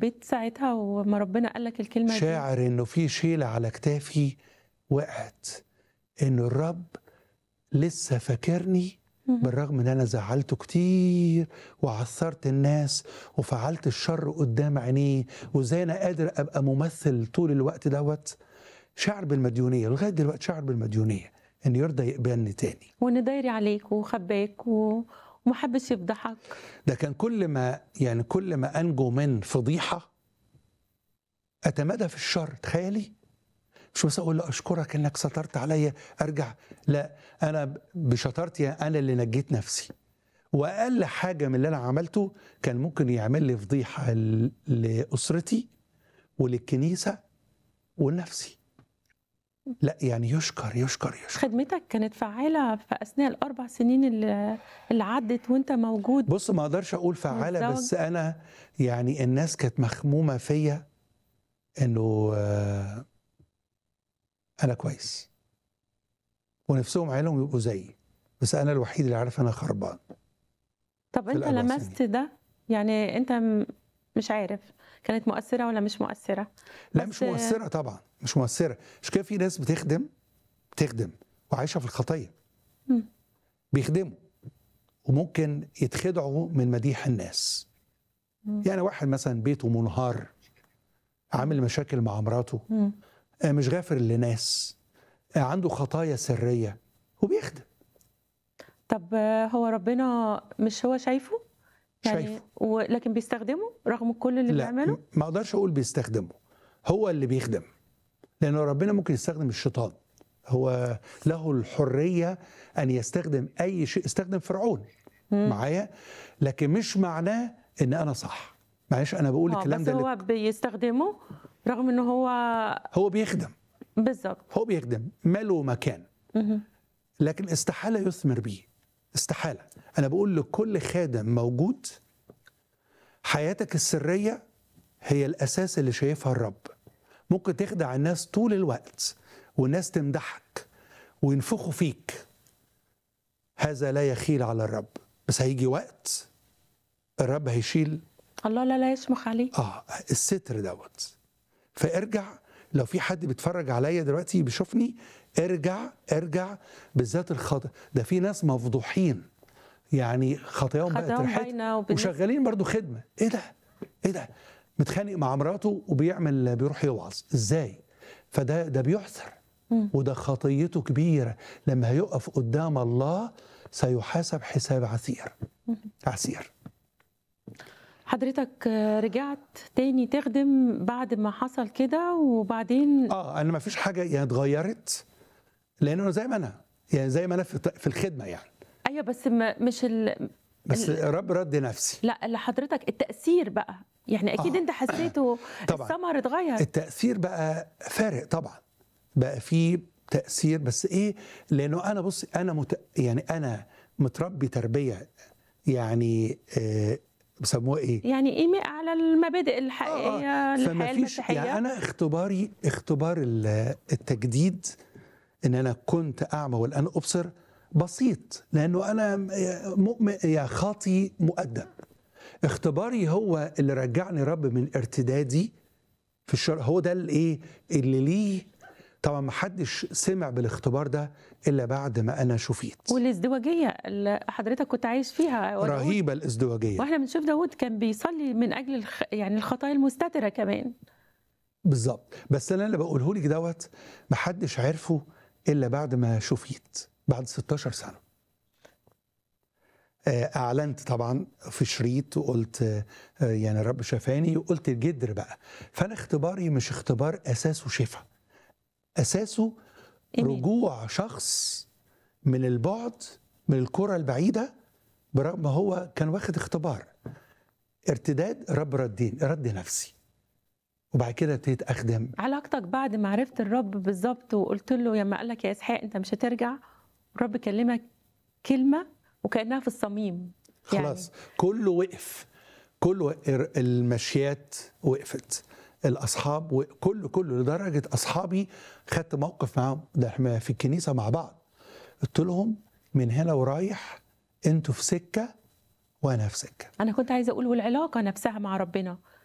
البيت ساعتها وما ربنا قال لك الكلمه دي شاعر انه في شيله على كتافي وقعت انه الرب لسه فاكرني مهم. بالرغم ان انا زعلته كتير وعثرت الناس وفعلت الشر قدام عينيه وازاي انا قادر ابقى ممثل طول الوقت دوت شعر بالمديونيه لغايه دلوقتي شعر بالمديونيه ان يرضى يقبلني تاني وان دايري عليك وخباك و... وما حبش يفضحك ده كان كل ما يعني كل ما انجو من فضيحه اتمادى في الشر تخيلي مش بس اقول له اشكرك انك سترت عليا ارجع لا انا بشطارتي انا اللي نجيت نفسي واقل حاجه من اللي انا عملته كان ممكن يعمل لي فضيحه ل- لاسرتي وللكنيسه ولنفسي لا يعني يشكر يشكر يشكر خدمتك كانت فعاله في اثناء الاربع سنين اللي, اللي عدت وانت موجود بص ما اقدرش اقول فعاله والزوج؟ بس انا يعني الناس كانت مخمومه فيا انه آه، انا كويس ونفسهم عيالهم يبقوا زيي بس انا الوحيد اللي عارف انا خربان طب انت الأربع لمست ده يعني انت م- مش عارف كانت مؤثره ولا مش مؤثره لا بس- مش مؤثره طبعا مش مؤثره مش كده في ناس بتخدم بتخدم وعايشه في الخطيه مم. بيخدموا وممكن يتخدعوا من مديح الناس مم. يعني واحد مثلا بيته منهار عامل مشاكل مع مراته مم. آه، مش غافر لناس آه، عنده خطايا سريه وبيخدم طب آه، هو ربنا مش هو شايفه يعني شايفه. و... لكن بيستخدمه رغم كل اللي لا بيعمله م- ما اقدرش اقول بيستخدمه هو اللي بيخدم لانه ربنا ممكن يستخدم الشيطان هو له الحريه ان يستخدم اي شيء استخدم فرعون مم. معايا لكن مش معناه ان انا صح معلش انا بقول آه، الكلام بس ده هو لك- بيستخدمه رغم ان هو هو بيخدم بالظبط هو بيخدم ماله مكان مهم. لكن استحاله يثمر بيه استحاله انا بقول لكل خادم موجود حياتك السريه هي الاساس اللي شايفها الرب ممكن تخدع الناس طول الوقت والناس تمدحك وينفخوا فيك هذا لا يخيل على الرب بس هيجي وقت الرب هيشيل الله لا لا يشمخ عليه اه الستر دوت فارجع لو في حد بيتفرج عليا دلوقتي بيشوفني ارجع ارجع بالذات الخطأ ده في ناس مفضوحين يعني خطاياهم بقت خطاهم ريحتها باينه وبالنسبة- وشغالين برضو خدمه ايه ده ايه ده متخانق مع مراته وبيعمل بيروح يوعظ ازاي فده ده بيحثر مم. وده خطيته كبيره لما هيقف قدام الله سيحاسب حساب عسير عسير حضرتك آه، رجعت تاني تخدم بعد ما حصل كده وبعدين اه انا ما فيش حاجه يعني اتغيرت لانه زي ما انا يعني زي ما انا في في الخدمه يعني ايوه بس ما مش ال... بس ال- الرب رد نفسي لا اللي حضرتك التاثير بقى يعني اكيد آه. انت حسيته طبعاً. الثمر اتغير التاثير بقى فارق طبعا بقى في تاثير بس ايه لانه انا بص انا مت... يعني انا متربي تربيه يعني آه بيسموها ايه يعني ايه على المبادئ الحقيقيه فما للحياه فيش المسيحيه يعني انا اختباري اختبار ال- التجديد ان انا كنت اعمى والان ابصر بسيط لانه انا مؤمن يا خاطي مؤدب اختباري هو اللي رجعني رب من ارتدادي في الشر هو ده الايه اللي ليه طبعا ما حدش سمع بالاختبار ده الا بعد ما انا شفيت والازدواجيه اللي حضرتك كنت عايش فيها وداود- رهيبه الازدواجيه واحنا بنشوف داود كان بيصلي من اجل الخ... يعني الخطايا المستتره كمان بالظبط بس انا اللي بقوله لك دوت ما حدش عرفه الا بعد ما شفيت بعد 16 سنه آه، اعلنت طبعا في شريط وقلت آه، آه، يعني الرب شفاني وقلت الجدر بقى فانا اختباري مش اختبار اساسه شفاء اساسه إيمان. رجوع شخص من البعد من الكرة البعيدة برغم ما هو كان واخد اختبار ارتداد رب ردين رد نفسي وبعد كده ابتديت اخدم علاقتك بعد ما عرفت الرب بالظبط وقلت له لما قال لك يا اسحاق انت مش هترجع الرب كلمك كلمه وكانها في الصميم خلاص كله وقف كله ال- المشيات وقفت الاصحاب و- كله كله لدرجه اصحابي خدت موقف معاهم ده احنا في الكنيسه مع بعض قلت لهم من هنا ورايح انتوا في سكه وانا في سكه انا كنت عايزه اقول والعلاقه نفسها مع ربنا